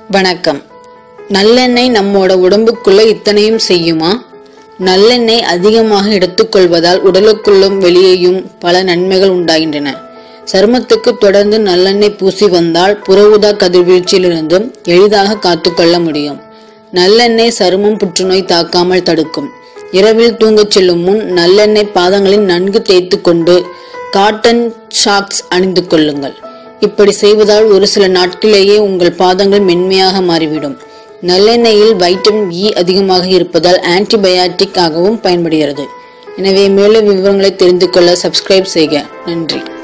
வணக்கம் நல்லெண்ணெய் நம்மோட உடம்புக்குள்ள இத்தனையும் செய்யுமா நல்லெண்ணெய் அதிகமாக எடுத்துக்கொள்வதால் உடலுக்குள்ளும் வெளியேயும் பல நன்மைகள் உண்டாகின்றன சருமத்துக்கு தொடர்ந்து நல்லெண்ணெய் பூசி வந்தால் புற ஊதா கதிர்வீழ்ச்சியிலிருந்தும் எளிதாக காத்துக்கொள்ள முடியும் நல்லெண்ணெய் சருமம் புற்றுநோய் தாக்காமல் தடுக்கும் இரவில் தூங்கச் செல்லும் முன் நல்லெண்ணெய் பாதங்களில் நன்கு தேய்த்து கொண்டு காட்டன் ஷாக்ஸ் அணிந்து கொள்ளுங்கள் இப்படி செய்வதால் ஒரு சில நாட்களிலேயே உங்கள் பாதங்கள் மென்மையாக மாறிவிடும் நல்லெண்ணெயில் வைட்டமின் இ அதிகமாக இருப்பதால் ஆன்டிபயாட்டிக் ஆகவும் பயன்படுகிறது எனவே மேலும் விவரங்களை தெரிந்து கொள்ள சப்ஸ்கிரைப் செய்க நன்றி